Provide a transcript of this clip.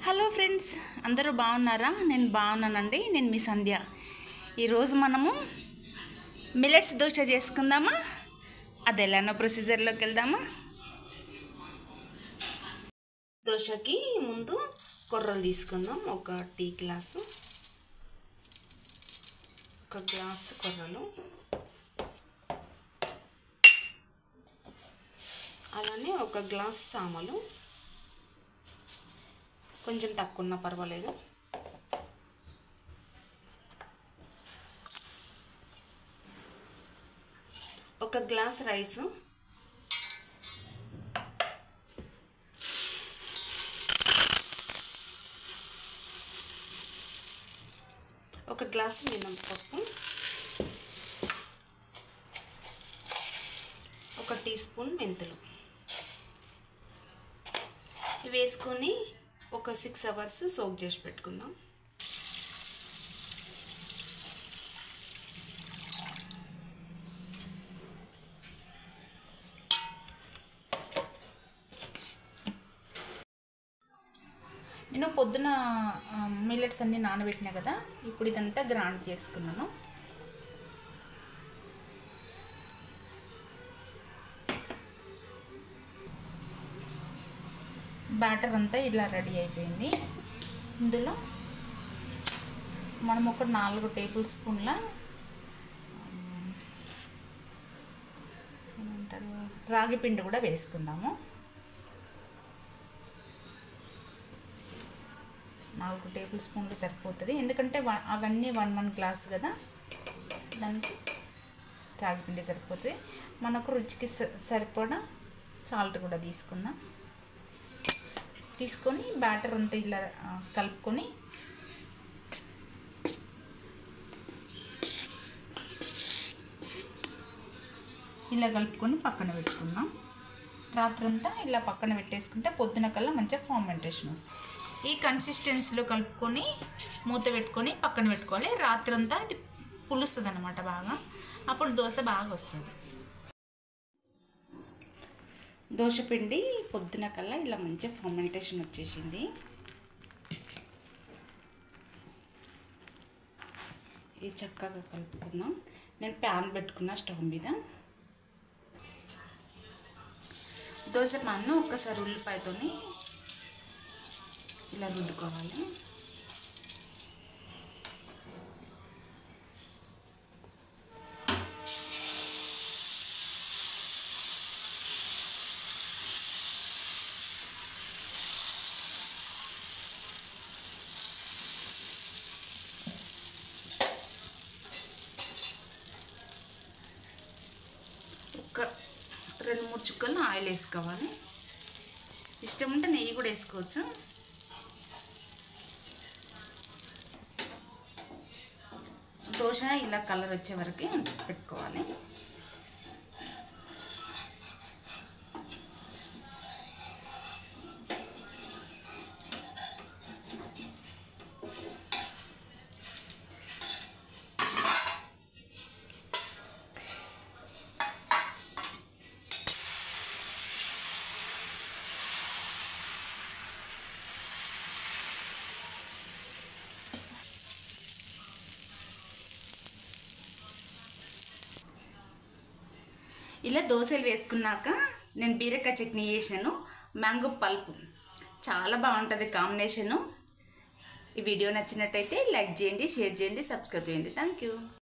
hello friends అందరూ బాగున్నారా నేను బాగున్నానండి నేను మీ సంధ్య ఈరోజు మనము మిలెట్స్ దోశ చేసుకుందామా అది ఎలానో ప్రొసీజర్లోకి వెళ్దామా దోశకి ముందు కొర్రలు తీసుకుందాం ఒక టీ గ్లాసు ఒక గ్లాసు కొర్రలు అలానే ఒక గ్లాస్ సామలు కొంచెం తక్కువ ఉన్నా పర్వాలేదు ఒక గ్లాస్ రైస్ ఒక గ్లాస్ మినపప్పు ఒక టీ స్పూన్ మెంతులు ఇవి వేసుకొని ఒక సిక్స్ అవర్స్ సోక్ చేసి పెట్టుకుందాం నేను పొద్దున మిల్లెట్స్ అన్నీ నానబెట్టినా కదా ఇప్పుడు ఇదంతా గ్రైండ్ చేసుకున్నాను బ్యాటర్ అంతా ఇలా రెడీ అయిపోయింది ఇందులో మనం ఒక నాలుగు టేబుల్ స్పూన్ల ఏమంటారు రాగి పిండి కూడా వేసుకుందాము నాలుగు టేబుల్ స్పూన్లు సరిపోతుంది ఎందుకంటే వ- అవన్నీ వన్ వన్ గ్లాస్ కదా దానికి రాగి పిండి సరిపోతుంది మనకు రుచికి స- సరిపడా సాల్ట్ కూడా తీసుకుందాం తీసుకొని బ్యాటర్ అంతా ఇలా ఆ, కలుపుకొని ఇలా కలుపుకొని పక్కన పెట్టుకుందాం రాత్రంతా ఇలా పక్కన పెట్టేసుకుంటే పొద్దున కల్లా మంచిగా ఫార్మెంటేషన్ వస్తుంది ఈ కన్సిస్టెన్సీలో కలుపుకొని మూత పెట్టుకొని పక్కన పెట్టుకోవాలి రాత్రంతా ఇది పులుస్తుంది అనమాట బాగా అప్పుడు దోశ బాగా వస్తుంది దోశ పిండి పొద్దున కల్లా ఇలా మంచి ఫర్మెంటేషన్ వచ్చేసింది ఇది చక్కగా కలుపుకున్నాం నేను ప్యాన్ పెట్టుకున్న స్టవ్ మీద దోశ పాన్ను ఒక్కసారి ఉల్లిపాయతోని ఇలా రుద్దుకోవాలి ఒక రెండు మూడు చుక్కలను ఆయిల్ వేసుకోవాలి ఇష్టం ఉంటే నెయ్యి కూడా వేసుకోవచ్చు దోశ ఇలా కలర్ వచ్చే వరకు పెట్టుకోవాలి ఇలా దోశలు వేసుకున్నాక నేను బీరకాయ చట్నీ చేసాను మ్యాంగో పల్పు చాలా బాగుంటుంది కాంబినేషను ఈ వీడియో నచ్చినట్టయితే లైక్ చేయండి షేర్ చేయండి సబ్స్క్రైబ్ చేయండి థ్యాంక్ యూ